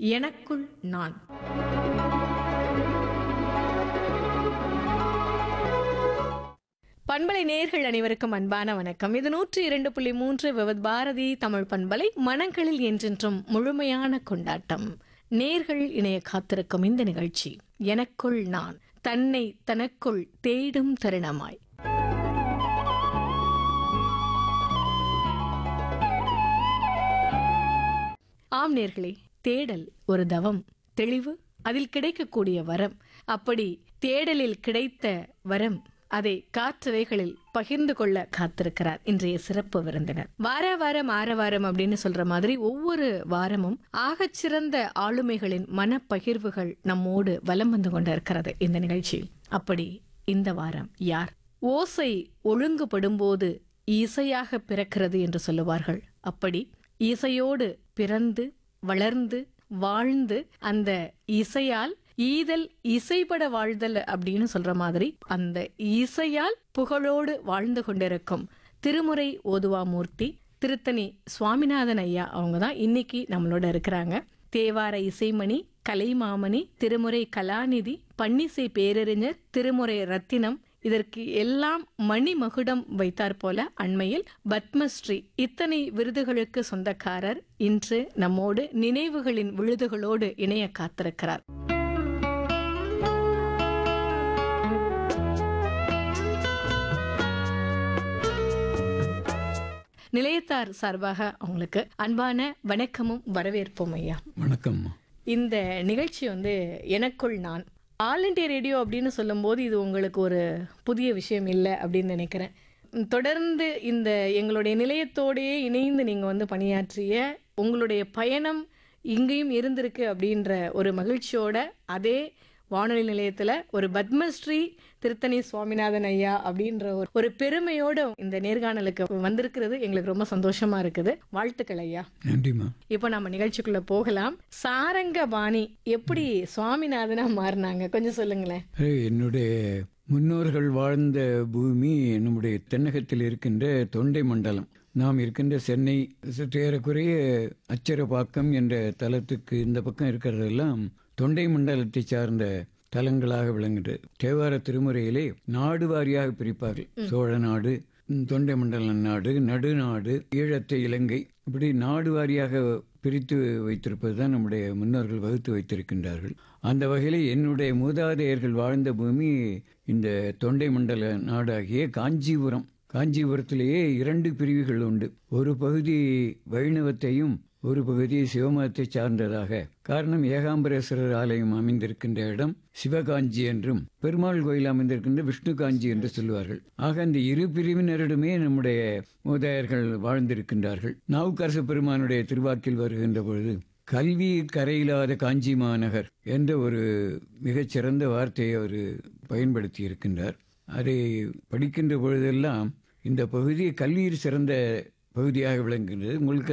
எனக்குள் நான் பண்பலை நேர்கள் அனைவருக்கும் அன்பான வணக்கம் இது நூற்றி இரண்டு புள்ளி மூன்று விவத் பாரதி தமிழ் பண்பலை மனங்களில் என்றென்றும் முழுமையான கொண்டாட்டம் நேர்கள் இணைய காத்திருக்கும் இந்த நிகழ்ச்சி எனக்குள் நான் தன்னை தனக்குள் தேடும் தருணமாய் ஆம் நேர்களே தேடல் ஒரு தவம் தெளிவு அதில் கிடைக்கக்கூடிய வரம் அப்படி தேடலில் கிடைத்த வரம் அதை காற்றவைகளில் பகிர்ந்து கொள்ள காத்திருக்கிறார் இன்றைய சிறப்பு விருந்தினர் வார வாரம் ஆர வாரம் அப்படின்னு சொல்ற மாதிரி ஒவ்வொரு வாரமும் ஆகச்சிறந்த ஆளுமைகளின் மனப்பகிர்வுகள் நம்மோடு வலம் வந்து கொண்டிருக்கிறது இந்த நிகழ்ச்சியில் அப்படி இந்த வாரம் யார் ஓசை ஒழுங்குபடும்போது இசையாக பிறக்கிறது என்று சொல்லுவார்கள் அப்படி இசையோடு பிறந்து வளர்ந்து வாழ்ந்து அந்த இசையால் ஈதல் இசைப்பட வாழ்தல் அப்படின்னு சொல்ற மாதிரி அந்த இசையால் புகழோடு வாழ்ந்து கொண்டிருக்கும் திருமுறை ஓதுவாமூர்த்தி திருத்தணி சுவாமிநாதன் ஐயா அவங்க தான் இன்னைக்கு நம்மளோட இருக்கிறாங்க தேவார இசைமணி கலைமாமணி திருமுறை கலாநிதி பன்னிசை பேரறிஞர் திருமுறை ரத்தினம் இதற்கு எல்லாம் மணி மகுடம் வைத்தார் போல அண்மையில் பத்மஸ்ரீ இத்தனை விருதுகளுக்கு சொந்தக்காரர் இன்று நம்மோடு நினைவுகளின் விழுதுகளோடு இணைய காத்திருக்கிறார் நிலையத்தார் சார்பாக அவங்களுக்கு அன்பான வணக்கமும் வரவேற்போம் ஐயா வணக்கம்மா இந்த நிகழ்ச்சி வந்து எனக்குள் நான் ஆல் இண்டியா ரேடியோ அப்படின்னு சொல்லும்போது இது உங்களுக்கு ஒரு புதிய விஷயம் இல்லை அப்படின்னு நினைக்கிறேன் உம், தொடர்ந்து இந்த எங்களுடைய நிலையத்தோடையே இணைந்து நீங்கள் வந்து பணியாற்றிய உங்களுடைய பயணம் இங்கேயும் இருந்திருக்கு அப்படின்ற ஒரு மகிழ்ச்சியோட அதே வானொலி நிலையத்தில் ஒரு பத்மஸ்ரீ திருத்தணி சுவாமிநாதன் ஐயா அப்படின்ற ஒரு ஒரு பெருமையோட இந்த நேர்காணலுக்கு வந்திருக்கிறது எங்களுக்கு ரொம்ப சந்தோஷமா இருக்குது வாழ்த்துக்கள் ஐயா நன்றிம்மா இப்போ நம்ம நிகழ்ச்சிக்குள்ள போகலாம் சாரங்க பாணி எப்படி சுவாமிநாதனா மாறினாங்க கொஞ்சம் சொல்லுங்களேன் அது என்னுடைய முன்னோர்கள் வாழ்ந்த பூமி நம்முடைய தென்னகத்தில் இருக்கின்ற தொண்டை மண்டலம் நாம் இருக்கின்ற சென்னை சற்று ஏறக்குறைய அச்சரப்பாக்கம் என்ற தலத்துக்கு இந்த பக்கம் இருக்கிறதெல்லாம் தொண்டை மண்டலத்தை சார்ந்த தலங்களாக விளங்குகிறது தேவார திருமுறையிலே நாடு வாரியாக பிரிப்பார்கள் சோழ நாடு ம், தொண்டை மண்டல நாடு நடுநாடு ஈழத்தை இலங்கை இப்படி நாடு வாரியாக பிரித்து வைத்திருப்பது தான் நம்முடைய முன்னோர்கள் வகுத்து வைத்திருக்கின்றார்கள் அந்த வகையில் என்னுடைய மூதாதையர்கள் வாழ்ந்த பூமி இந்த தொண்டை மண்டல நாடாகிய காஞ்சிபுரம் காஞ்சிபுரத்திலேயே இரண்டு பிரிவுகள் உண்டு ஒரு பகுதி வைணவத்தையும் ஒரு பகுதி சிவமதத்தை சார்ந்ததாக காரணம் ஏகாம்பரேஸ்வரர் ஆலயம் அமைந்திருக்கின்ற இடம் சிவகாஞ்சி என்றும் பெருமாள் கோயில் அமைந்திருக்கின்ற விஷ்ணு காஞ்சி என்று சொல்லுவார்கள் ஆக அந்த இரு பிரிவினரிடமே நம்முடைய மூதாயர்கள் வாழ்ந்திருக்கின்றார்கள் நாவுக்கரசு பெருமானுடைய திருவாக்கில் வருகின்ற பொழுது கல்வி கரையில்லாத காஞ்சி மாநகர் என்ற ஒரு மிகச்சிறந்த வார்த்தையை அவர் பயன்படுத்தி இருக்கின்றார் அதை படிக்கின்ற பொழுதெல்லாம் இந்த பகுதி கல்வியில் சிறந்த பகுதியாக விளங்குகிறது உங்களுக்கு